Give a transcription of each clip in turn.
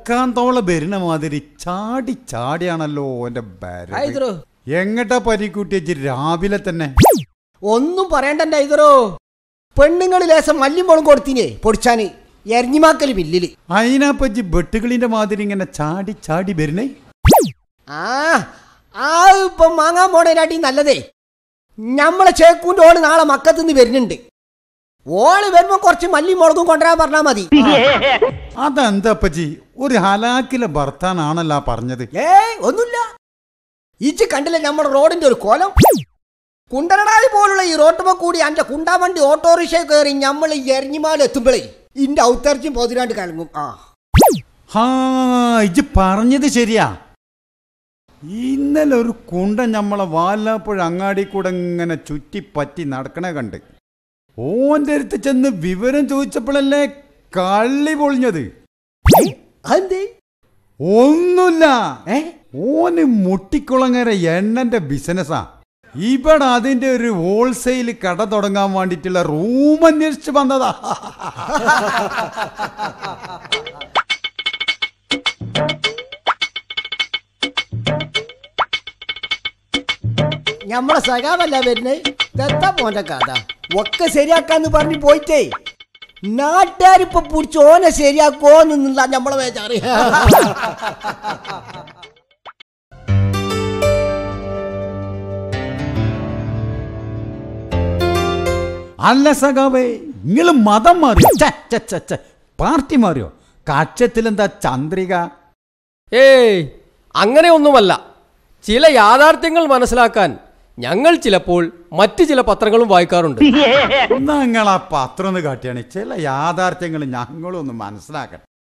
ഓർക്കാൻ തോള വരുന്ന മാതിരി ചാടി ചാടിയാണല്ലോ എന്റെ ബാര ഐതറോ എങ്ങട്ടാ പരിക്കൂട്ടിയച്ച് രാവിലെ തന്നെ ഒന്നും പറയണ്ട ഐതറോ പെണ്ണുങ്ങൾ ലേശം മല്ലിമുളകും കൊടുത്തിനെ പൊടിച്ചാന് എരഞ്ഞിമാക്കല് ബില്ലില് അതിനാപ്പച്ചി വെട്ടുകളിന്റെ മാതിരി ഇങ്ങനെ ചാടി ചാടി വരുന്നേ ആ ആ ഇപ്പം മാങ്ങാൻ പോണേനാട്ടി നല്ലതേ ഞമ്മളെ ചേക്കൂന്റെ ഓള് നാളെ മക്കത്തുനിന്ന് വരുന്നുണ്ട് ഓള് വരുമ്പോ കുറച്ച് മല്ലിമുളകും കൊണ്ടുവരാൻ പറഞ്ഞാ മതി അതെന്താ അപ്പച്ചി ഒരു ഹലാക്കിലെ ഭർത്താനാണല്ലോ ആ പറഞ്ഞത് ഏ ഒന്നുമില്ല ഇച്ച് കണ്ടില്ല നമ്മുടെ റോഡിന്റെ ഒരു കോലം കുണ്ടനടായി പോലുള്ള ഈ റോട്ടുമ്പോ കൂടി അന്റെ കുണ്ടാവണ്ടി ഓട്ടോറിക്ഷ കയറി നമ്മൾ ഈ എരഞ്ഞിമാല എത്തുമ്പോഴേ ഇന്റെ ഔത്തർച്ചും പൊതിരാണ്ട് കലങ്ങും ആ ഹാ ഇജ് പറഞ്ഞത് ശരിയാ ഇന്നലെ ഒരു കുണ്ട ഞമ്മളെ വാലാപ്പുഴ അങ്ങാടി കൂടെ ഇങ്ങനെ ചുറ്റിപ്പറ്റി നടക്കണ കണ്ട് ഓന്റെ അടുത്ത് ചെന്ന് വിവരം ചോദിച്ചപ്പോഴല്ലേ കള്ളി പൊളിഞ്ഞത് അതെന്തേ ഒന്നുമില്ല ഏ ഓന് മുട്ടിക്കുളങ്ങര എണ്ണന്റെ ബിസിനസ്സാ ഇവിടെ അതിന്റെ ഒരു ഹോൾസെയിൽ കട തുടങ്ങാൻ വേണ്ടിട്ടുള്ള റൂം അന്വേഷിച്ച് വന്നതാ ഞമ്മളെ സഖാവല്ല വരുന്നേ ദത്താ പോന്റെ കഥ ഒക്കെ ശരിയാക്കാന്ന് പറഞ്ഞു പോയിട്ടേ നാട്ടുകാരിപ്പൊ പിടിച്ച് ഓനെ ശരിയാക്കോന്നുള്ള ഞമ്മളെ വേച്ചാറ് അല്ല സഖാവേ നിങ്ങൾ മതം മാറിയോ ഛെ, ഛെ, ഛെ, ഛെ. പാർട്ടി മാറിയോ കക്ഷത്തിലെന്താ ചന്ദ്രിക ഏയ് അങ്ങനെയൊന്നുമല്ല ചില യാഥാർത്ഥ്യങ്ങൾ മനസ്സിലാക്കാൻ ഞങ്ങൾ ചിലപ്പോൾ മറ്റു ചില പത്രങ്ങളും വായിക്കാറുണ്ട് നിങ്ങൾ ആ പത്രം ഒന്ന് കാട്ടിയാണ് ചില യാഥാർത്ഥ്യങ്ങൾ ഞങ്ങളൊന്ന് മനസ്സിലാക്കട്ടെ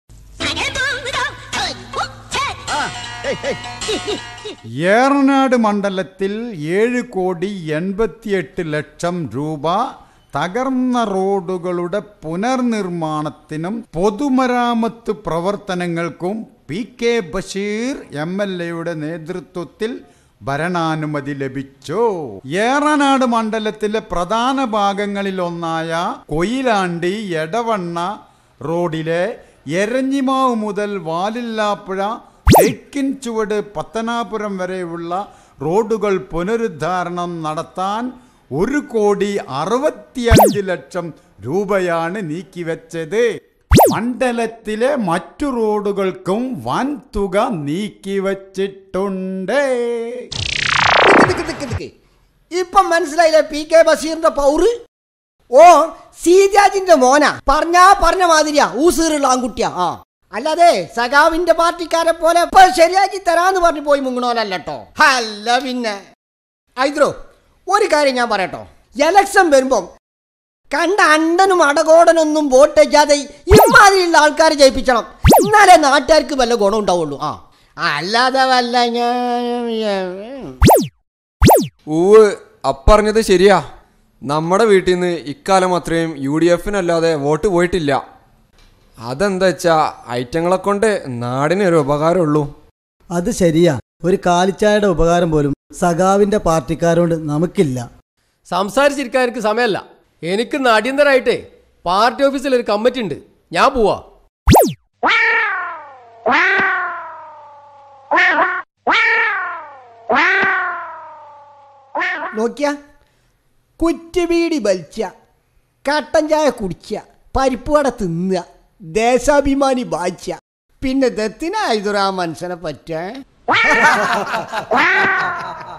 ഏറനാട് മണ്ഡലത്തിൽ ഏഴ് കോടി എൺപത്തിയെട്ട് ലക്ഷം രൂപ തകർന്ന റോഡുകളുടെ പുനർനിർമ്മാണത്തിനും പൊതുമരാമത്ത് പ്രവർത്തനങ്ങൾക്കും P K Basheer M L എയുടെ നേതൃത്വത്തിൽ ഭരണാനുമതി ലഭിച്ചു ഏറനാട് മണ്ഡലത്തിലെ പ്രധാന ഭാഗങ്ങളിലൊന്നായ കൊയിലാണ്ടി എടവണ്ണ റോഡിലെ എരഞ്ഞിമാവ് മുതൽ വാലില്ലാപ്പുഴ തെക്കിൻ ചുവട് പത്തനാപുരം വരെയുള്ള റോഡുകൾ പുനരുദ്ധാരണം നടത്താൻ ഒരു കോടി അറുപത്തിയഞ്ച് ലക്ഷം രൂപയാണ് നീക്കിവെച്ചത് മണ്ഡലത്തിലെ മറ്റു റോഡുകൾക്കും വൻ തുക നീക്കിവച്ചിട്ടുണ്ട് നിക്ക് നിക്ക് നിക്ക്. ഇപ്പം മനസ്സിലായില്ലേ പി കെ ബഷീറിന്റെ പൗറ് ഓ സീജാജിന്റെ മോന പറഞ്ഞാ പറഞ്ഞ മാതിരിയാ ഊസീറുള്ള ആൺകുട്ടിയാ ആ അല്ലാതെ സഖാവിന്റെ പാർട്ടിക്കാരെ പോലെ ഇപ്പൊ ശരിയാക്കി തരാന്ന് പറഞ്ഞു പോയി മുങ്ങണോലല്ലോ അല്ല പിന്നെ ഐദ്രോ ഒരു കാര്യം ഞാൻ പറയട്ടോ എലക്ഷൻ വരുമ്പം കണ്ട അണ്ടനും അടകോടനൊന്നും വോട്ട് ചെയ്യാതെ ഇമാതിരിയുള്ള ആൾക്കാരെ ജയിപ്പിക്കണം എന്നാലേ നാട്ടുകാർക്ക് വല്ല ഗുണം ഉണ്ടാവുള്ളൂ ആ അല്ലാതെ വല്ല ഞാൻ ഊവ് അപ്പറഞ്ഞത് ശരിയാ നമ്മുടെ വീട്ടിൽ നിന്ന് ഇക്കാലം അത്രയും യു ഡി എഫിനല്ലാതെ വോട്ട് പോയിട്ടില്ല അതെന്താ വെച്ചാ ഐറ്റങ്ങളെ കൊണ്ട് നാടിന് ഒരു ഉപകാരമുള്ളൂ അത് ശരിയാ ഒരു കാലിച്ചായയുടെ ഉപകാരം പോലും സഖാവിന്റെ പാർട്ടിക്കാരോട് നമുക്കില്ല സംസാരിച്ചിരിക്കാൻ എനിക്ക് സമയമല്ല എനിക്ക് ഇന്ന് അടിയന്തരമായിട്ടേ പാർട്ടി ഓഫീസിൽ ഒരു കമ്മിറ്റി ഉണ്ട് ഞാൻ പോവാ നോക്കിയ കുറ്റുബീടി വലിച്ച കട്ടൻ ചായ കുടിക്കുക പരിപ്പ് വട തിന്നുക ദേശാഭിമാനി വായിച്ച പിന്നെ ദത്തിനായതൊരു ആ മനുഷ്യനെ പറ്റേ